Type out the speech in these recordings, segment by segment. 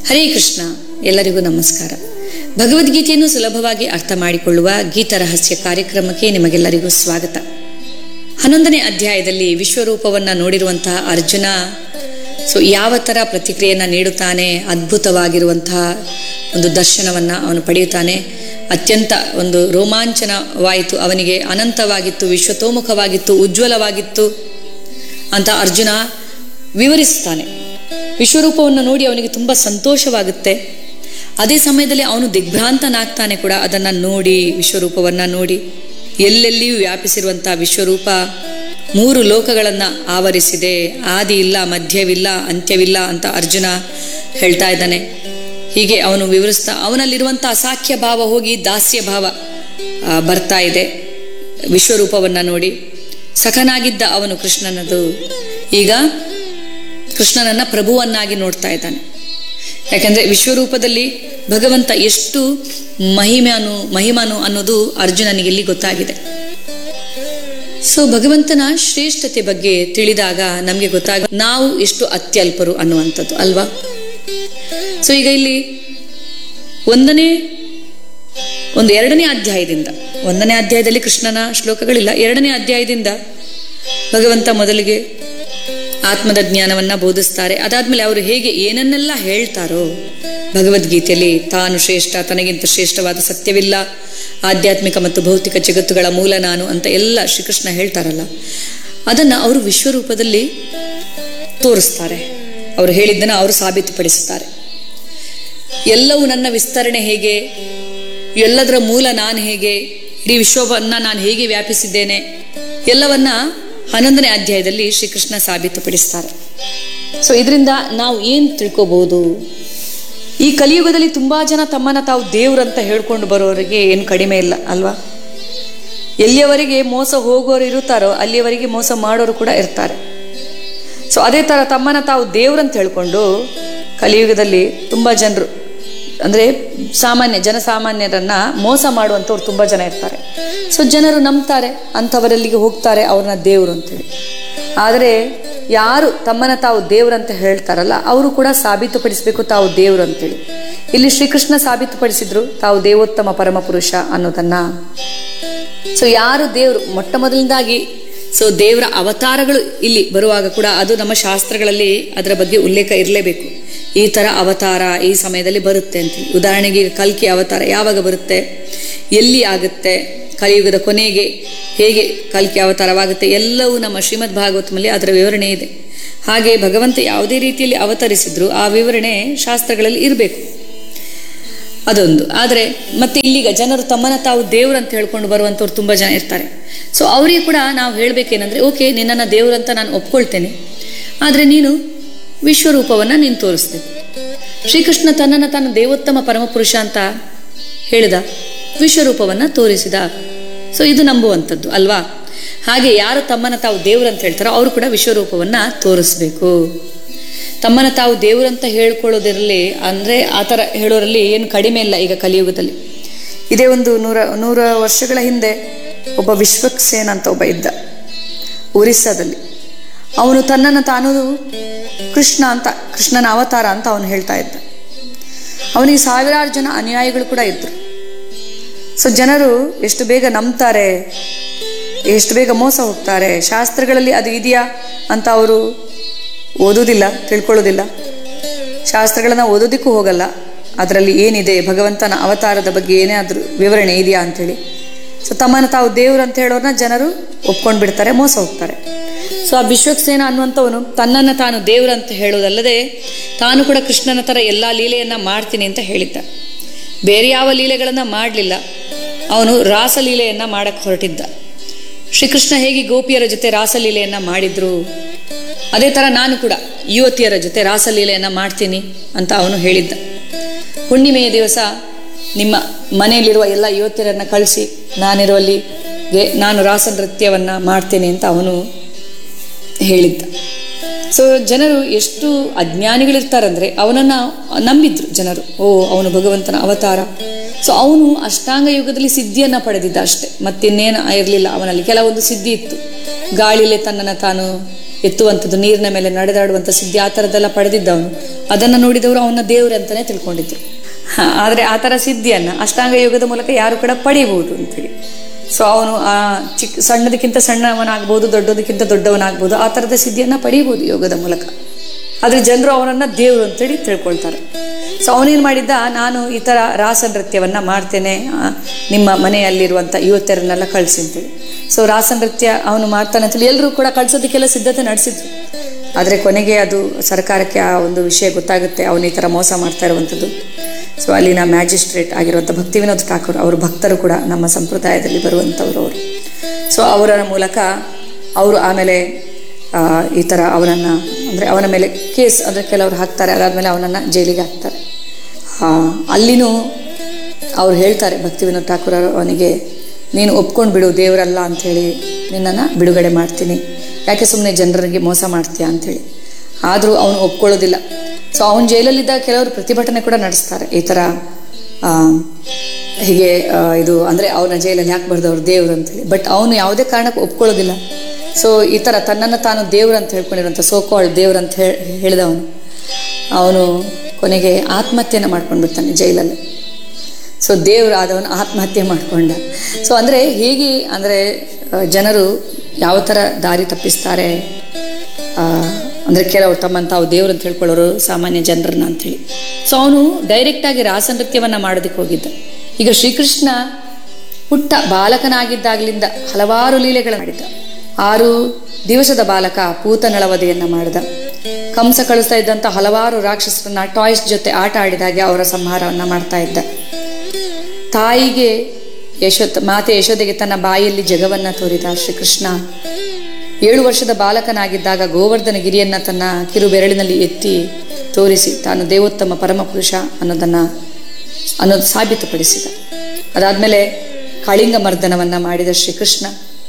ಹರೇ ಕೃಷ್ಣ ಎಲ್ಲರಿಗೂ ನಮಸ್ಕಾರ ಭಗವದ್ಗೀತೆಯನ್ನು ಸುಲಭವಾಗಿ ಅರ್ಥ ಮಾಡಿಕೊಳ್ಳುವ ಗೀತ ರಹಸ್ಯ ಕಾರ್ಯಕ್ರಮಕ್ಕೆ ನಿಮಗೆಲ್ಲರಿಗೂ ಸ್ವಾಗತ ಹನ್ನೊಂದನೇ ಅಧ್ಯಾಯದಲ್ಲಿ ವಿಶ್ವರೂಪವನ್ನ ನೋಡಿರುವಂತಹ ಅರ್ಜುನ ಸೊ ಯಾವ ಥರ ಪ್ರತಿಕ್ರಿಯೆಯನ್ನು ನೀಡುತ್ತಾನೆ ಅದ್ಭುತವಾಗಿರುವಂತಹ ಒಂದು ದರ್ಶನವನ್ನ ಅವನು ಪಡೆಯುತ್ತಾನೆ ಅತ್ಯಂತ ಒಂದು ರೋಮಾಂಚನವಾಯಿತು ಅವನಿಗೆ ಅನಂತವಾಗಿತ್ತು ವಿಶ್ವತೋಮುಖವಾಗಿತ್ತು ಉಜ್ವಲವಾಗಿತ್ತು ಅಂತ ಅರ್ಜುನ ವಿವರಿಸ್ತಾನೆ ವಿಶ್ವರೂಪವನ್ನು ನೋಡಿ ಅವನಿಗೆ ತುಂಬ ಸಂತೋಷವಾಗುತ್ತೆ ಅದೇ ಸಮಯದಲ್ಲಿ ಅವನು ದಿಗ್ಭ್ರಾಂತನಾಗ್ತಾನೆ ಕೂಡ ಅದನ್ನು ನೋಡಿ ವಿಶ್ವರೂಪವನ್ನು ನೋಡಿ ಎಲ್ಲೆಲ್ಲಿಯೂ ವ್ಯಾಪಿಸಿರುವಂಥ ವಿಶ್ವರೂಪ ಮೂರು ಲೋಕಗಳನ್ನು ಆವರಿಸಿದೆ ಆದಿ ಇಲ್ಲ ಮಧ್ಯವಿಲ್ಲ ಅಂತ್ಯವಿಲ್ಲ ಅಂತ ಅರ್ಜುನ ಹೇಳ್ತಾ ಇದ್ದಾನೆ ಹೀಗೆ ಅವನು ವಿವರಿಸ್ತಾ ಅವನಲ್ಲಿರುವಂಥ ಅಸಾಖ್ಯ ಭಾವ ಹೋಗಿ ದಾಸ್ಯ ಭಾವ ಆ, ಬರ್ತಾ ಇದೆ ವಿಶ್ವರೂಪವನ್ನು ನೋಡಿ ಸಖನಾಗಿದ್ದ ಅವನು ಕೃಷ್ಣನದು ಈಗ ಕೃಷ್ಣನನ್ನ ಪ್ರಭುವನ್ನಾಗಿ ನೋಡ್ತಾ ಇದ್ದಾನೆ ಯಾಕಂದ್ರೆ ವಿಶ್ವರೂಪದಲ್ಲಿ ಭಗವಂತ ಎಷ್ಟು ಮಹಿಮನು ಮಹಿಮನು ಅನ್ನೋದು ಅರ್ಜುನನಿಗೆ ಇಲ್ಲಿ ಗೊತ್ತಾಗಿದೆ ಸೊ ಭಗವಂತನ ಶ್ರೇಷ್ಠತೆ ಬಗ್ಗೆ ತಿಳಿದಾಗ ನಮಗೆ ಗೊತ್ತಾಗ ನಾವು ಎಷ್ಟು ಅತ್ಯಲ್ಪರು ಅನ್ನುವಂಥದ್ದು ಅಲ್ವಾ ಸೊ ಈಗ ಇಲ್ಲಿ ಒಂದನೇ ಒಂದು ಎರಡನೇ ಅಧ್ಯಾಯದಿಂದ ಒಂದನೇ ಅಧ್ಯಾಯದಲ್ಲಿ ಕೃಷ್ಣನ ಶ್ಲೋಕಗಳಿಲ್ಲ ಎರಡನೇ ಅಧ್ಯಾಯದಿಂದ ಭಗವಂತ ಮೊದಲಿಗೆ ಆತ್ಮದ ಜ್ಞಾನವನ್ನ ಬೋಧಿಸ್ತಾರೆ ಅದಾದ್ಮೇಲೆ ಅವರು ಹೇಗೆ ಏನನ್ನೆಲ್ಲ ಹೇಳ್ತಾರೋ ಭಗವದ್ಗೀತೆಯಲ್ಲಿ ತಾನು ಶ್ರೇಷ್ಠ ತನಗಿಂತ ಶ್ರೇಷ್ಠವಾದ ಸತ್ಯವಿಲ್ಲ ಆಧ್ಯಾತ್ಮಿಕ ಮತ್ತು ಭೌತಿಕ ಜಗತ್ತುಗಳ ಮೂಲ ನಾನು ಅಂತ ಎಲ್ಲ ಶ್ರೀಕೃಷ್ಣ ಹೇಳ್ತಾರಲ್ಲ ಅದನ್ನ ಅವರು ವಿಶ್ವರೂಪದಲ್ಲಿ ತೋರಿಸ್ತಾರೆ ಅವರು ಹೇಳಿದ್ದನ್ನು ಅವರು ಸಾಬೀತುಪಡಿಸುತ್ತಾರೆ ಎಲ್ಲವೂ ನನ್ನ ವಿಸ್ತರಣೆ ಹೇಗೆ ಎಲ್ಲದರ ಮೂಲ ನಾನು ಹೇಗೆ ಇಡೀ ವಿಶ್ವವನ್ನ ನಾನು ಹೇಗೆ ವ್ಯಾಪಿಸಿದ್ದೇನೆ ಎಲ್ಲವನ್ನ ಹನ್ನೊಂದನೇ ಅಧ್ಯಾಯದಲ್ಲಿ ಶ್ರೀಕೃಷ್ಣ ಸಾಬೀತುಪಡಿಸ್ತಾರೆ ಸೊ ಇದರಿಂದ ನಾವು ಏನು ತಿಳ್ಕೋಬಹುದು ಈ ಕಲಿಯುಗದಲ್ಲಿ ತುಂಬಾ ಜನ ತಮ್ಮನ್ನ ತಾವು ದೇವ್ರಂತ ಹೇಳ್ಕೊಂಡು ಬರೋರಿಗೆ ಏನು ಕಡಿಮೆ ಇಲ್ಲ ಅಲ್ವಾ ಎಲ್ಲಿಯವರೆಗೆ ಮೋಸ ಹೋಗೋರು ಇರುತ್ತಾರೋ ಅಲ್ಲಿಯವರೆಗೆ ಮೋಸ ಮಾಡೋರು ಕೂಡ ಇರ್ತಾರೆ ಸೊ ಅದೇ ಥರ ತಮ್ಮನ್ನ ತಾವು ದೇವ್ರಂತ ಹೇಳ್ಕೊಂಡು ಕಲಿಯುಗದಲ್ಲಿ ತುಂಬ ಜನರು ಅಂದರೆ ಸಾಮಾನ್ಯ ಜನಸಾಮಾನ್ಯರನ್ನ ಮೋಸ ಮಾಡುವಂಥವ್ರು ತುಂಬ ಜನ ಇರ್ತಾರೆ ಸೊ ಜನರು ನಂಬ್ತಾರೆ ಅಂಥವರಲ್ಲಿಗೆ ಹೋಗ್ತಾರೆ ಅವ್ರನ್ನ ದೇವರು ಅಂತೇಳಿ ಆದರೆ ಯಾರು ತಮ್ಮನ್ನ ತಾವು ದೇವ್ರಂತ ಹೇಳ್ತಾರಲ್ಲ ಅವರು ಕೂಡ ಸಾಬೀತುಪಡಿಸಬೇಕು ತಾವು ದೇವರು ಅಂತೇಳಿ ಇಲ್ಲಿ ಶ್ರೀಕೃಷ್ಣ ಸಾಬೀತುಪಡಿಸಿದ್ರು ತಾವು ದೇವೋತ್ತಮ ಪರಮ ಪುರುಷ ಅನ್ನೋದನ್ನ ಸೊ ಯಾರು ದೇವರು ಮೊಟ್ಟ ಮೊದಲನೇದಾಗಿ ಸೊ ದೇವರ ಅವತಾರಗಳು ಇಲ್ಲಿ ಬರುವಾಗ ಕೂಡ ಅದು ನಮ್ಮ ಶಾಸ್ತ್ರಗಳಲ್ಲಿ ಅದರ ಬಗ್ಗೆ ಉಲ್ಲೇಖ ಇರಲೇಬೇಕು ಈ ತರ ಅವತಾರ ಈ ಸಮಯದಲ್ಲಿ ಬರುತ್ತೆ ಅಂತೇಳಿ ಉದಾಹರಣೆಗೆ ಈಗ ಕಲ್ಕಿ ಅವತಾರ ಯಾವಾಗ ಬರುತ್ತೆ ಎಲ್ಲಿ ಆಗುತ್ತೆ ಕಲಿಯುಗದ ಕೊನೆಗೆ ಹೇಗೆ ಕಲ್ಕಿ ಅವತಾರವಾಗುತ್ತೆ ಎಲ್ಲವೂ ನಮ್ಮ ಶ್ರೀಮದ್ ಭಾಗವತಮಲ್ಲಿ ಅದರ ವಿವರಣೆ ಇದೆ ಹಾಗೆ ಭಗವಂತ ಯಾವುದೇ ರೀತಿಯಲ್ಲಿ ಅವತರಿಸಿದ್ರು ಆ ವಿವರಣೆ ಶಾಸ್ತ್ರಗಳಲ್ಲಿ ಇರಬೇಕು ಅದೊಂದು ಆದರೆ ಮತ್ತೆ ಇಲ್ಲಿಗ ಜನರು ತಮ್ಮನ್ನ ತಾವು ದೇವ್ರು ಅಂತ ಹೇಳ್ಕೊಂಡು ಬರುವಂಥವ್ರು ತುಂಬ ಜನ ಇರ್ತಾರೆ ಸೊ ಅವರಿಗೆ ಕೂಡ ನಾವು ಹೇಳಬೇಕೇನೆಂದರೆ ಓಕೆ ನಿನ್ನನ್ನು ದೇವ್ರು ಅಂತ ನಾನು ಒಪ್ಕೊಳ್ತೇನೆ ಆದರೆ ನೀನು ವಿಶ್ವರೂಪವನ್ನು ನೀನು ತೋರಿಸ್ಬೇಕು ಶ್ರೀಕೃಷ್ಣ ತನ್ನನ್ನು ತಾನು ದೇವೋತ್ತಮ ಪರಮಪುರುಷ ಅಂತ ಹೇಳಿದ ವಿಶ್ವರೂಪವನ್ನು ತೋರಿಸಿದ ಸೊ ಇದು ನಂಬುವಂಥದ್ದು ಅಲ್ವಾ ಹಾಗೆ ಯಾರು ತಮ್ಮನ್ನು ತಾವು ದೇವ್ರು ಅಂತ ಹೇಳ್ತಾರೋ ಅವರು ಕೂಡ ವಿಶ್ವರೂಪವನ್ನು ತೋರಿಸ್ಬೇಕು ತಮ್ಮನ್ನು ತಾವು ದೇವರಂತ ಹೇಳ್ಕೊಳ್ಳೋದಿರಲಿ ಅಂದರೆ ಆ ಥರ ಹೇಳೋರಲ್ಲಿ ಏನು ಕಡಿಮೆ ಇಲ್ಲ ಈಗ ಕಲಿಯುಗದಲ್ಲಿ ಇದೇ ಒಂದು ನೂರ ನೂರ ವರ್ಷಗಳ ಹಿಂದೆ ಒಬ್ಬ ವಿಶ್ವಕ್ಸೇನ್ ಅಂತ ಒಬ್ಬ ಇದ್ದ ಒರಿಸ್ಸಾದಲ್ಲಿ ಅವನು ತನ್ನನ್ನು ತಾನು ಕೃಷ್ಣ ಅಂತ ಕೃಷ್ಣನ ಅವತಾರ ಅಂತ ಅವನು ಹೇಳ್ತಾ ಇದ್ದ ಅವನಿಗೆ ಸಾವಿರಾರು ಜನ ಅನುಯಾಯಿಗಳು ಕೂಡ ಇದ್ದರು ಸೊ ಜನರು ಎಷ್ಟು ಬೇಗ ನಂಬ್ತಾರೆ ಎಷ್ಟು ಬೇಗ ಮೋಸ ಹೋಗ್ತಾರೆ ಶಾಸ್ತ್ರಗಳಲ್ಲಿ ಅದು ಇದೆಯಾ ಅಂತ ಅವರು ಓದೋದಿಲ್ಲ ತಿಳ್ಕೊಳ್ಳೋದಿಲ್ಲ ಶಾಸ್ತ್ರಗಳನ್ನ ಓದೋದಕ್ಕೂ ಹೋಗಲ್ಲ ಅದರಲ್ಲಿ ಏನಿದೆ ಭಗವಂತನ ಅವತಾರದ ಬಗ್ಗೆ ಏನೇ ಆದರೂ ವಿವರಣೆ ಇದೆಯಾ ಅಂಥೇಳಿ ಸೊ ತಮ್ಮನ್ನು ತಾವು ದೇವ್ರು ಅಂತ ಹೇಳೋರನ್ನ ಜನರು ಒಪ್ಕೊಂಡು ಬಿಡ್ತಾರೆ ಮೋಸ ಹೋಗ್ತಾರೆ ಸೊ ಆ ವಿಶ್ವಕ್ಸೇನ ಅನ್ನುವಂಥವನು ತನ್ನನ್ನು ತಾನು ದೇವ್ರು ಅಂತ ಹೇಳೋದಲ್ಲದೆ ತಾನು ಕೂಡ ಕೃಷ್ಣನ ಥರ ಎಲ್ಲ ಲೀಲೆಯನ್ನು ಮಾಡ್ತೀನಿ ಅಂತ ಹೇಳಿದ್ದ ಬೇರೆ ಯಾವ ಲೀಲೆಗಳನ್ನು ಮಾಡಲಿಲ್ಲ ಅವನು ರಾಸಲೀಲೆಯನ್ನು ಮಾಡಕ್ಕೆ ಹೊರಟಿದ್ದ ಶ್ರೀಕೃಷ್ಣ ಹೇಗೆ ಗೋಪಿಯರ ಜೊತೆ ರಾಸಲೀಲೆಯನ್ನು ಮಾಡಿದ್ರು ಅದೇ ಥರ ನಾನು ಕೂಡ ಯುವತಿಯರ ಜೊತೆ ರಾಸಲೀಲೆಯನ್ನು ಮಾಡ್ತೀನಿ ಅಂತ ಅವನು ಹೇಳಿದ್ದ ಹುಣ್ಣಿಮೆಯ ದಿವಸ ನಿಮ್ಮ ಮನೆಯಲ್ಲಿರುವ ಎಲ್ಲ ಯುವತಿಯರನ್ನು ಕಳಿಸಿ ನಾನಿರುವಲ್ಲಿ ನಾನು ರಾಸ ನೃತ್ಯವನ್ನು ಮಾಡ್ತೇನೆ ಅಂತ ಅವನು ಹೇಳಿದ್ದ ಸೊ ಜನರು ಎಷ್ಟು ಅಜ್ಞಾನಿಗಳಿರ್ತಾರಂದ್ರೆ ಅವನನ್ನು ನಂಬಿದ್ರು ಜನರು ಓ ಅವನು ಭಗವಂತನ ಅವತಾರ ಸೊ ಅವನು ಅಷ್ಟಾಂಗ ಯುಗದಲ್ಲಿ ಸಿದ್ಧಿಯನ್ನು ಪಡೆದಿದ್ದ ಅಷ್ಟೆ ಮತ್ತಿನ್ನೇನು ಇರಲಿಲ್ಲ ಅವನಲ್ಲಿ ಕೆಲವೊಂದು ಸಿದ್ಧಿ ಇತ್ತು ಗಾಳಿಲೆ ತನ್ನನ್ನು ತಾನು ಎತ್ತುವಂಥದ್ದು ನೀರಿನ ಮೇಲೆ ನಡೆದಾಡುವಂಥ ಸಿದ್ಧಿ ಆ ಥರದ್ದೆಲ್ಲ ಪಡೆದಿದ್ದವನು ಅದನ್ನು ನೋಡಿದವರು ಅವನ ದೇವರು ಅಂತಲೇ ತಿಳ್ಕೊಂಡಿದ್ರು ಹ, ಆದರೆ ಆ ಥರ ಸಿದ್ಧಿಯನ್ನು ಅಷ್ಟಾಂಗ ಯೋಗದ ಮೂಲಕ ಯಾರು ಕೂಡ ಪಡೆಯಬಹುದು ಅಂತೇಳಿ ಸೊ ಅವನು ಆ ಚಿಕ್ಕ ಸಣ್ಣದಕ್ಕಿಂತ ಸಣ್ಣವನಾಗ್ಬೋದು ದೊಡ್ಡದಕ್ಕಿಂತ ದೊಡ್ಡವನಾಗ್ಬೋದು ಆ ಥರದ ಸಿದ್ಧಿಯನ್ನು ಪಡೆಯಬಹುದು ಯೋಗದ ಮೂಲಕ ಆದರೆ ಜನರು ಅವನನ್ನು ದೇವರು ಅಂತೇಳಿ ತಿಳ್ಕೊಳ್ತಾರೆ ಸೊ ಅವನೇನು ಮಾಡಿದ್ದ ನಾನು ಈ ಥರ ರಾಸ ನೃತ್ಯವನ್ನು ಮಾಡ್ತೇನೆ ಆ, ನಿಮ್ಮ ಮನೆಯಲ್ಲಿರುವಂಥ ಯುವತಿಯರನ್ನೆಲ್ಲ ಕಳಿಸಿ ಅಂತೇಳಿ ಸೊ ರಾಸ ನೃತ್ಯ ಅವನು ಮಾಡ್ತಾನೆ ಅಂತೇಳಿ ಎಲ್ಲರೂ ಕೂಡ ಕಳ್ಸೋದಕ್ಕೆಲ್ಲ ಸಿದ್ಧತೆ ನಡೆಸಿದ್ರು ಆದರೆ ಕೊನೆಗೆ ಅದು ಸರ್ಕಾರಕ್ಕೆ ಆ ಒಂದು ವಿಷಯ ಗೊತ್ತಾಗುತ್ತೆ ಅವನು ಈ ಥರ ಮೋಸ ಮಾಡ್ತಾ ಇರುವಂಥದ್ದು ಸೊ ಅಲ್ಲಿನ ಮ್ಯಾಜಿಸ್ಟ್ರೇಟ್ ಆಗಿರುವಂಥ ಭಕ್ತಿ ವಿನೋದ್ ಠಾಕೂರ್ ಅವರು ಭಕ್ತರು ಕೂಡ ನಮ್ಮ ಸಂಪ್ರದಾಯದಲ್ಲಿ ಬರುವಂಥವ್ರು ಅವರು ಸೊ ಅವರ ಮೂಲಕ ಅವರು ಆಮೇಲೆ ಆ, ಈ ಥರ ಅವನನ್ನು ಅಂದರೆ ಅವನ ಮೇಲೆ ಕೇಸ್ ಅಂದರೆ ಕೆಲವರು ಹಾಕ್ತಾರೆ ಅದಾದಮೇಲೆ ಅವನನ್ನು ಜೈಲಿಗೆ ಹಾಕ್ತಾರೆ ಆ, ಅಲ್ಲಿನೂ ಅವ್ರು ಹೇಳ್ತಾರೆ ಭಕ್ತಿ ವಿನೋದ್ ಠಾಕೂರ್ ಅವರು ಅವನಿಗೆ ನೀನು ಒಪ್ಕೊಂಡು ಬಿಡು ದೇವರಲ್ಲ ಅಂಥೇಳಿ ನಿನ್ನನ್ನು ಬಿಡುಗಡೆ ಮಾಡ್ತೀನಿ ಯಾಕೆ ಸುಮ್ಮನೆ ಜನರಿಗೆ ಮೋಸ ಮಾಡ್ತೀಯಾ ಅಂಥೇಳಿ ಆದರೂ ಅವನು ಒಪ್ಕೊಳ್ಳೋದಿಲ್ಲ ಸೊ ಅವನ ಜೈಲಲ್ಲಿದ್ದಾಗ ಕೆಲವರು ಪ್ರತಿಭಟನೆ ಕೂಡ ನಡೆಸ್ತಾರೆ ಈ ಥರ ಆ, ಹೀಗೆ ಆ, ಇದು ಅಂದರೆ ಅವನ ಜೈಲಲ್ಲಿ ಯಾಕೆ ಬರ್ದವ್ರು ದೇವರು ಅಂತೇಳಿ ಬಟ್ ಅವನು ಯಾವುದೇ ಕಾರಣಕ್ಕೂ ಒಪ್ಕೊಳ್ಳೋದಿಲ್ಲ ಸೊ ಈ ಥರ ತನ್ನನ್ನು ತಾನು ದೇವ್ರು ಅಂತ ಹೇಳ್ಕೊಂಡಿರೋಂಥ ಸೋಕಾಳ್ ದೇವ್ರು ಅಂತ ಹೇಳಿ ಹೇಳಿದವನು ಅವನು ಕೊನೆಗೆ ಆತ್ಮಹತ್ಯೆನ ಮಾಡ್ಕೊಂಡು ಬಿಡ್ತಾನೆ ಜೈಲಲ್ಲಿ ಸೊ ದೇವರು ಆದವನು ಆತ್ಮಹತ್ಯೆ ಮಾಡಿಕೊಂಡ ಸೊ ಅಂದರೆ ಹೇಗೆ ಅಂದರೆ ಜನರು ಯಾವ ಥರ ದಾರಿ ತಪ್ಪಿಸ್ತಾರೆ ಆ, ಅಂದರೆ ಕೆಲವರು ತಮ್ಮನ್ನು ತಾವು ದೇವರು ಅಂತ ಹೇಳ್ಕೊಳ್ಳೋರು ಸಾಮಾನ್ಯ ಜನರನ್ನ ಅಂಥೇಳಿ ಸೊ ಅವನು ಡೈರೆಕ್ಟಾಗಿ ರಾಸ ನೃತ್ಯವನ್ನು ಮಾಡೋದಕ್ಕೆ ಹೋಗಿದ್ದ ಈಗ ಶ್ರೀಕೃಷ್ಣ ಪುಟ್ಟ ಬಾಲಕನಾಗಿದ್ದಾಗಲಿಂದ ಹಲವಾರು ಲೀಲೆಗಳು ಮಾಡಿದ್ದ ಆರು ದಿವಸದ ಬಾಲಕ ಪೂತನಳವದೆಯನ್ನು ಮಾಡಿದ ಕಂಸ ಕಳಿಸ್ತಾ ಇದ್ದಂಥ ಹಲವಾರು ರಾಕ್ಷಸರನ್ನ ಟಾಯ್ಸ್ ಜೊತೆ ಆಟ ಆಡಿದಾಗೆ ಅವರ ಸಂಹಾರವನ್ನು ಮಾಡ್ತಾ ಇದ್ದ ತಾಯಿಗೆ ಯಶೋತ್ ಮಾತೆ ಯಶೋದೆಗೆ ತನ್ನ ಬಾಯಲ್ಲಿ ಜಗವನ್ನ ತೋರಿದ ಶ್ರೀಕೃಷ್ಣ ಏಳು ವರ್ಷದ ಬಾಲಕನಾಗಿದ್ದಾಗ ಗೋವರ್ಧನ ಗಿರಿಯನ್ನ ತನ್ನ ಕಿರು ಬೆರಳಿನಲ್ಲಿ ಎತ್ತಿ ತೋರಿಸಿ ತಾನು ದೇವೋತ್ತಮ ಪರಮಪುರುಷ ಅನ್ನೋದನ್ನ ಅನ್ನೋದು ಸಾಬೀತುಪಡಿಸಿದ ಅದಾದ್ಮೇಲೆ ಕಳಿಂಗ ಮರ್ದನವನ್ನ ಮಾಡಿದ ಶ್ರೀಕೃಷ್ಣ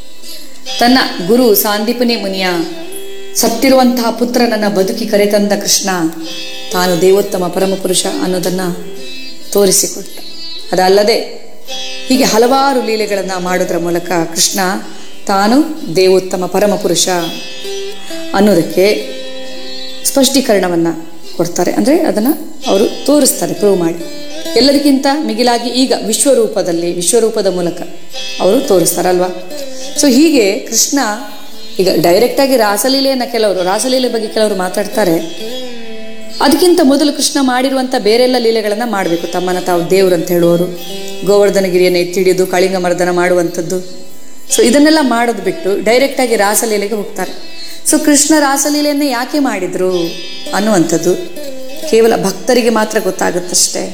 ತನ್ನ ಗುರು ಸಾಂದೀಪನಿ ಮುನಿಯ ಸತ್ತಿರುವಂತಹ ಪುತ್ರನನ್ನ ಬದುಕಿ ಕರೆತಂದ ಕೃಷ್ಣ ತಾನು ದೇವೋತ್ತಮ ಪರಮಪುರುಷ ಅನ್ನೋದನ್ನ ತೋರಿಸಿಕೊಟ್ಟ ಅದಲ್ಲದೆ ಹೀಗೆ ಹಲವಾರು ಲೀಲೆಗಳನ್ನು ಮಾಡೋದ್ರ ಮೂಲಕ ಕೃಷ್ಣ ತಾನು ದೇವೋತ್ತಮ ಪರಮಪುರುಷ ಅನ್ನೋದಕ್ಕೆ ಸ್ಪಷ್ಟೀಕರಣವನ್ನು ಕೊಡ್ತಾರೆ ಅಂದರೆ ಅದನ್ನು ಅವರು ತೋರಿಸ್ತಾರೆ ಪ್ರೂವ್ ಮಾಡಿ ಎಲ್ಲದಕ್ಕಿಂತ ಮಿಗಿಲಾಗಿ ಈಗ ವಿಶ್ವರೂಪದಲ್ಲಿ ವಿಶ್ವರೂಪದ ಮೂಲಕ ಅವರು ತೋರಿಸ್ತಾರಲ್ವಾ ಸೊ ಹೀಗೆ ಕೃಷ್ಣ ಈಗ ಡೈರೆಕ್ಟಾಗಿ ರಾಸಲೀಲೆಯನ್ನು ಕೆಲವರು ರಾಸಲೀಲೆ ಬಗ್ಗೆ ಕೆಲವರು ಮಾತಾಡ್ತಾರೆ ಅದಕ್ಕಿಂತ ಮೊದಲು ಕೃಷ್ಣ ಮಾಡಿರುವಂಥ ಬೇರೆಲ್ಲ ಲೀಲೆಗಳನ್ನು ಮಾಡಬೇಕು ತಮ್ಮನ್ನ ತಾವು ದೇವ್ರು ಅಂತ ಹೇಳುವವರು ಗೋವರ್ಧನಗಿರಿಯನ್ನು ಎತ್ತಿಡಿಯೋದು ಕಳಿಂಗ ಮರ್ದನ ಮಾಡುವಂಥದ್ದು ಸೊ ಇದನ್ನೆಲ್ಲ ಮಾಡೋದು ಬಿಟ್ಟು ಡೈರೆಕ್ಟಾಗಿ ರಾಸಲೀಲೆಗೆ ಹೋಗ್ತಾರೆ ಸೊ ಕೃಷ್ಣ ರಾಸಲೀಲೆಯನ್ನು ಯಾಕೆ ಮಾಡಿದ್ರು ಅನ್ನುವಂಥದ್ದು ಕೇವಲ ಭಕ್ತರಿಗೆ ಮಾತ್ರ ಗೊತ್ತಾಗುತ್ತಷ್ಟೇ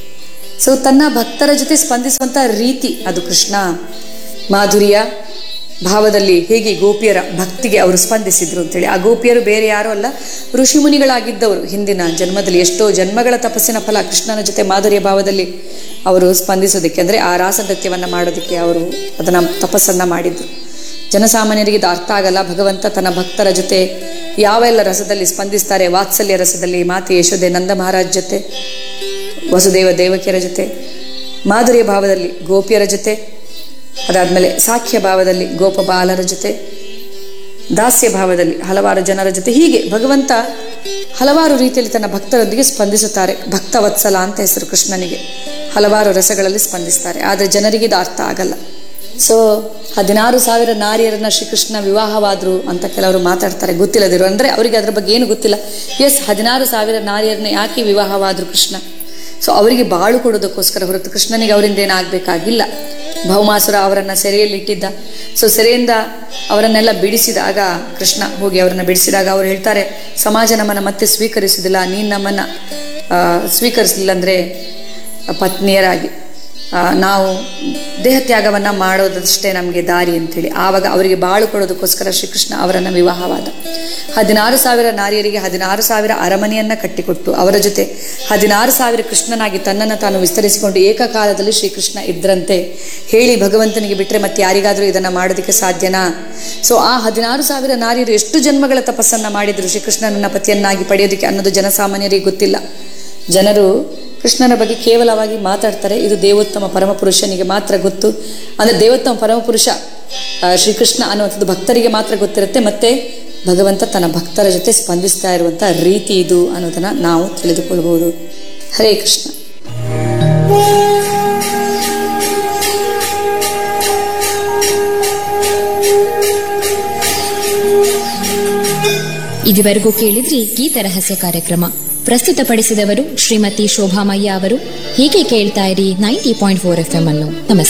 ಸೊ ತನ್ನ ಭಕ್ತರ ಜೊತೆ ಸ್ಪಂದಿಸುವಂಥ ರೀತಿ ಅದು ಕೃಷ್ಣ ಮಾಧುರ್ಯ ಭಾವದಲ್ಲಿ ಹೇಗೆ ಗೋಪಿಯರ ಭಕ್ತಿಗೆ ಅವರು ಸ್ಪಂದಿಸಿದ್ರು ಅಂತೇಳಿ ಆ ಗೋಪಿಯರು ಬೇರೆ ಯಾರೂ ಅಲ್ಲ ಋಷಿಮುನಿಗಳಾಗಿದ್ದವರು ಹಿಂದಿನ ಜನ್ಮದಲ್ಲಿ ಎಷ್ಟೋ ಜನ್ಮಗಳ ತಪಸ್ಸಿನ ಫಲ ಕೃಷ್ಣನ ಜೊತೆ ಮಾಧುರ್ಯ ಭಾವದಲ್ಲಿ ಅವರು ಸ್ಪಂದಿಸೋದಕ್ಕೆ ಅಂದರೆ ಆ ರಾಸನೃತ್ಯವನ್ನು ಮಾಡೋದಕ್ಕೆ ಅವರು ಅದನ್ನು ತಪಸ್ಸನ್ನು ಮಾಡಿದ್ರು ಜನಸಾಮಾನ್ಯರಿಗೆ ಇದು ಅರ್ಥ ಆಗಲ್ಲ ಭಗವಂತ ತನ್ನ ಭಕ್ತರ ಜೊತೆ ಯಾವೆಲ್ಲ ರಸದಲ್ಲಿ ಸ್ಪಂದಿಸ್ತಾರೆ ವಾತ್ಸಲ್ಯ ರಸದಲ್ಲಿ ಮಾತೆ ಯಶೋದೆ ನಂದ ಮಹಾರಾಜ್ ಜೊತೆ ವಸುದೇವ ದೇವಕಿಯರ ಜೊತೆ ಮಾಧುರ್ಯ ಭಾವದಲ್ಲಿ ಗೋಪಿಯರ ಜೊತೆ ಅದಾದಮೇಲೆ ಸಾಖ್ಯ ಭಾವದಲ್ಲಿ ಗೋಪಬಾಲರ ಜೊತೆ ದಾಸ್ಯ ಭಾವದಲ್ಲಿ ಹಲವಾರು ಜನರ ಜೊತೆ ಹೀಗೆ ಭಗವಂತ ಹಲವಾರು ರೀತಿಯಲ್ಲಿ ತನ್ನ ಭಕ್ತರೊಂದಿಗೆ ಸ್ಪಂದಿಸುತ್ತಾರೆ ಭಕ್ತವತ್ಸಲ ಅಂತ ಹೆಸರು ಕೃಷ್ಣನಿಗೆ ಹಲವಾರು ರಸಗಳಲ್ಲಿ ಸ್ಪಂದಿಸ್ತಾರೆ ಆದರೆ ಜನರಿಗೆ ಇದು ಅರ್ಥ ಆಗಲ್ಲ ಸೊ ಹದಿನಾರು ಸಾವಿರ ನಾರಿಯರನ್ನ ಶ್ರೀಕೃಷ್ಣ ವಿವಾಹವಾದ್ರು ಅಂತ ಕೆಲವರು ಮಾತಾಡ್ತಾರೆ ಗೊತ್ತಿಲ್ಲದಿರು ಅಂದರೆ ಅವರಿಗೆ ಅದ್ರ ಬಗ್ಗೆ ಏನು ಗೊತ್ತಿಲ್ಲ ಎಸ್ ಹದಿನಾರು ಸಾವಿರ ನಾರಿಯರನ್ನ ಯಾಕೆ ವಿವಾಹವಾದ್ರು ಕೃಷ್ಣ ಸೊ ಅವರಿಗೆ ಬಾಳು ಕೊಡೋದಕ್ಕೋಸ್ಕರ ಹೊರತು ಕೃಷ್ಣನಿಗೆ ಅವರಿಂದ ಏನಾಗಬೇಕಾಗಿಲ್ಲ ಭೌಮಾಸುರ ಅವರನ್ನು ಸೆರೆಯಲ್ಲಿಟ್ಟಿದ್ದ ಸೊ ಸೆರೆಯಿಂದ ಅವರನ್ನೆಲ್ಲ ಬಿಡಿಸಿದಾಗ ಕೃಷ್ಣ ಹೋಗಿ ಅವರನ್ನು ಬಿಡಿಸಿದಾಗ ಅವರು ಹೇಳ್ತಾರೆ ಸಮಾಜ ನಮ್ಮನ್ನು ಮತ್ತೆ ಸ್ವೀಕರಿಸುವುದಿಲ್ಲ ನೀನು ನಮ್ಮನ್ನು ಆ, ಸ್ವೀಕರಿಸಲಿಲ್ಲ ಅಂದರೆ ಪತ್ನಿಯರಾಗಿ ಆ, ನಾವು ದೇಹ ತ್ಯಾಗವನ್ನು ಮಾಡೋದಷ್ಟೇ ನಮಗೆ ದಾರಿ ಅಂತೇಳಿ ಆವಾಗ ಅವರಿಗೆ ಬಾಳು ಕೊಡೋದಕ್ಕೋಸ್ಕರ ಶ್ರೀಕೃಷ್ಣ ಅವರನ್ನು ವಿವಾಹವಾದ ಹದಿನಾರು ಸಾವಿರ ನಾರಿಯರಿಗೆ ಹದಿನಾರು ಸಾವಿರ ಅರಮನೆಯನ್ನ ಕಟ್ಟಿಕೊಟ್ಟು ಅವರ ಜೊತೆ ಹದಿನಾರು ಸಾವಿರ ಕೃಷ್ಣನಾಗಿ ತನ್ನನ್ನು ತಾನು ವಿಸ್ತರಿಸಿಕೊಂಡು ಏಕಕಾಲದಲ್ಲಿ ಶ್ರೀಕೃಷ್ಣ ಇದ್ರಂತೆ ಹೇಳಿ ಭಗವಂತನಿಗೆ ಬಿಟ್ಟರೆ ಮತ್ತೆ ಯಾರಿಗಾದರೂ ಇದನ್ನು ಮಾಡೋದಕ್ಕೆ ಸಾಧ್ಯನಾ ಸೊ ಆ ಹದಿನಾರು ಸಾವಿರ ನಾರಿಯರು ಎಷ್ಟು ಜನ್ಮಗಳ ತಪಸ್ಸನ್ನ ಮಾಡಿದ್ರು ಶ್ರೀಕೃಷ್ಣನನ್ನ ಪತಿಯನ್ನಾಗಿ ಪಡೆಯೋದಕ್ಕೆ ಅನ್ನೋದು ಜನಸಾಮಾನ್ಯರಿಗೆ ಗೊತ್ತಿಲ್ಲ ಜನರು ಕೃಷ್ಣನ ಬಗ್ಗೆ ಕೇವಲವಾಗಿ ಮಾತಾಡ್ತಾರೆ ಇದು ದೇವೋತ್ತಮ ಪರಮಪುರುಷನಿಗೆ ಮಾತ್ರ ಗೊತ್ತು ಅಂದರೆ ದೇವೋತ್ತಮ ಪರಮಪುರುಷ ಆ, ಶ್ರೀಕೃಷ್ಣ ಅನ್ನುವಂಥದ್ದು ಭಕ್ತರಿಗೆ ಮಾತ್ರ ಗೊತ್ತಿರುತ್ತೆ ಮತ್ತೆ ಭಗವಂತ ತನ್ನ ಭಕ್ತರ ಜೊತೆ ಸ್ಪಂದಿಸ್ತಾ ಇರುವಂಥ ರೀತಿ ಇದು ಅನ್ನೋದನ್ನ ನಾವು ತಿಳಿದುಕೊಳ್ಬಹುದು ಹರೇ ಕೃಷ್ಣ ಇದುವರೆಗೂ ಕೇಳಿದ್ರಿ ಗೀತ ರಹಸ್ಯ ಕಾರ್ಯಕ್ರಮ ಪ್ರಸ್ತುತಪಡಿಸಿದವರು ಶ್ರೀಮತಿ ಶೋಭಾಮಯ್ಯ ಅವರು ಹೀಗೆ ಕೇಳ್ತಾ ಇರಿ ನೈಂಟಿ ಪಾಯಿಂಟ್ ಫೋರ್ ಎಫ್ ಎಂ ಅನ್ನು ನಮಸ್ಕಾರ